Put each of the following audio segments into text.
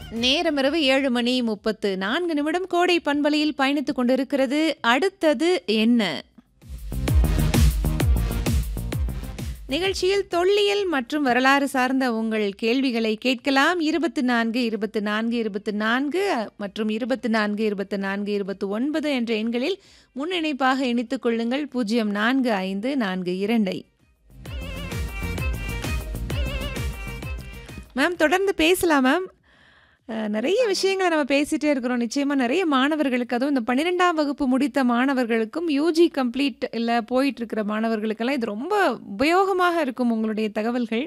நேரம் இரவு ஏழு மணி முப்பத்து நான்கு நிமிடம் கோடை பண்பலையில் பயணித்துக் கொண்டிருக்கிறது அடுத்தது என்ன நிகழ்ச்சியில் தொல்லியல் மற்றும் வரலாறு சார்ந்த உங்கள் கேள்விகளை கேட்கலாம் இருபத்தி நான்கு இருபத்தி நான்கு இருபத்தி நான்கு மற்றும் இருபத்தி நான்கு இருபத்தி நான்கு இருபத்தி ஒன்பது என்ற எண்களில் முன்னிணைப்பாக இணைத்துக் கொள்ளுங்கள் பூஜ்ஜியம் நான்கு ஐந்து நான்கு இரண்டை மேம் தொடர்ந்து பேசலாம் மேம் அஹ், நிறைய விஷயங்களை நம்ம பேசிட்டே இருக்கிறோம் நிச்சயமா நிறைய மாணவர்களுக்கு அதுவும் இந்த பன்னிரெண்டாம் வகுப்பு முடித்த மாணவர்களுக்கும் யூஜி கம்ப்ளீட் இல்லை போயிட்டு இருக்கிற மாணவர்களுக்கெல்லாம் இது ரொம்ப உபயோகமாக இருக்கும் உங்களுடைய தகவல்கள்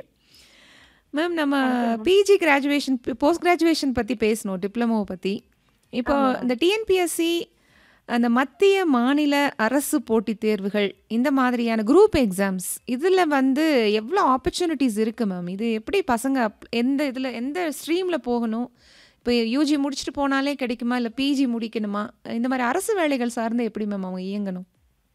மேம் நம்ம பிஜி கிராஜுவேஷன் போஸ்ட் கிராஜுவேஷன் பற்றி பேசணும் டிப்ளமோவை பற்றி இப்போ இந்த டிஎன்பிஎஸ்சி அந்த மத்திய மாநில அரசு போட்டித் தேர்வுகள் இந்த மாதிரியான குரூப் எக்ஸாம்ஸ் இதில் வந்து எவ்வளோ ஆப்பர்ச்சுனிட்டிஸ் இருக்குது மேம் இது எப்படி பசங்க அப்- எந்த இதில் எந்த ஸ்ட்ரீமில் போகணும் இப்போ யூஜி முடிச்சுட்டு போனாலே கிடைக்குமா இல்லை பிஜி முடிக்கணுமா இந்த மாதிரி அரசு வேலைகள் சார்ந்து எப்படி மேம் அவங்க இயங்கணும்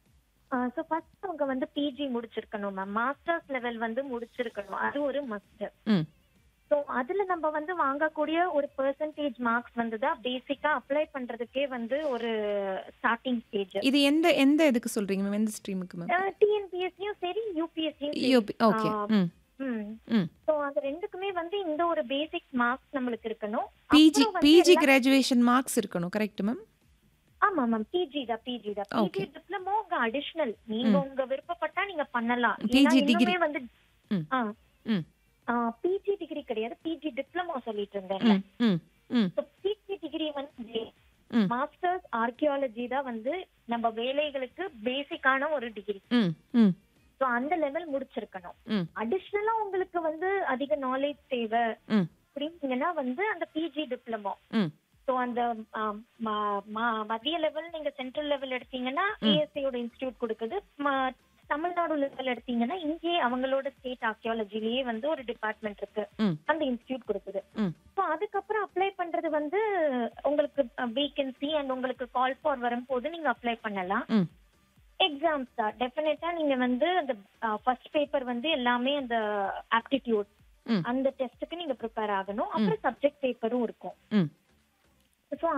ஸோ ஃபர்ஸ்ட் அவங்க வந்து பிஜி முடிச்சிருக்கணும் மேம் மாஸ்டர்ஸ் லெவல் வந்து முடிச்சிருக்கணும் அது ஒரு மஸ்ட் ம் ஸோ அதுல நம்ம வந்து வாங்கக்கூடிய ஒரு பெர்சன்டேஜ் மார்க்ஸ் வந்து தான் பேசிக்கா அப்ளை பண்றதுக்கே வந்து ஒரு ஸ்டார்டிங் ஸ்டேஜ் இது எந்த எந்த இதுக்கு சொல்கிறீங்க மேம் எந்த ஸ்ட்ரீமுக்கு மேம் டிஎன்பிஎஸ்சியும் சரி யூபிஎஸ்சியும் யூபி ஓகே ம் ம் ஸோ அது ரெண்டுக்குமே வந்து இந்த ஒரு பேசிக் மார்க்ஸ் நம்மளுக்கு இருக்கணும் பிஜி அப்புறம் வந்து பிஜி எல்லா- கிராஜுவேஷன் மார்க்ஸ் இருக்கணும் கரெக்ட் மேம் ஆமா மேம் பிஜி தான் பிஜி தான் Okay. பிஜி டிப்ளமோ உங்க அடிஷனல் நீங்க உங்க விருப்பப்பட்டா நீங்க பண்ணலாம் PG ஏன்னா degree. இன்னுமே வந்து ம். ஆ ம் பிஜி டிகிரி கிடையாது பிஜி டிப்ளமோ சொல்லிட்டு இருந்தேன் ம் ம் ம் பிஜி டிகிரி வந்து ம். மாஸ்டர்ஸ் ஆர்கியாலஜி தான் வந்து நம்ம வேலைகளுக்கு பேசிக்கான ஒரு டிகிரி ம் ம் ஸோ அந்த லெவல் முடிச்சிருக்கணும் ம் அடிஷ்னலா உங்களுக்கு வந்து அதிக நாலேஜ் தேவை ம் அப்படிங்கன்னா வந்து அந்த பிஜி டிப்ளமோ ம் ஸோ அந்த ஆ, ம- ம- மத்திய லெவல் நீங்க சென்ட்ரல் லெவல் எடுத்தீங்கன்னா ஏஎஸ்ஐயோட இன்ஸ்டியூட் கொடுக்குது ம- தமிழ்நாடு லெவல் எடுத்தீங்கன்னா இங்கே அவங்களோட ஸ்டேட் ஆர்கியாலஜிலேயே வந்து ஒரு டிபார்ட்மெண்ட் இருக்கு ம் அந்த இன்ஸ்டியூட் கொடுக்குது ம் ஸோ அதுக்கப்புறம் அப்ளை பண்றது வந்து உங்களுக்கு வேகன்சி அண்ட் உங்களுக்கு கால் ஃபார் வரும்போது நீங்க அப்ளை பண்ணலாம் ம் எக்ஸாம்ஸ் தான் டெஃபினட்டா நீங்க வந்து அந்த ஃபர்ஸ்ட் பேப்பர் வந்து எல்லாமே அந்த ஆப்டிடியூட் ம். அந்த டெஸ்ட்டுக்கு நீங்க ப்ரிப்பேர் ஆகணும் அப்புறம் சப்ஜெக்ட் பேப்பரும் இருக்கும் ம் ஸோ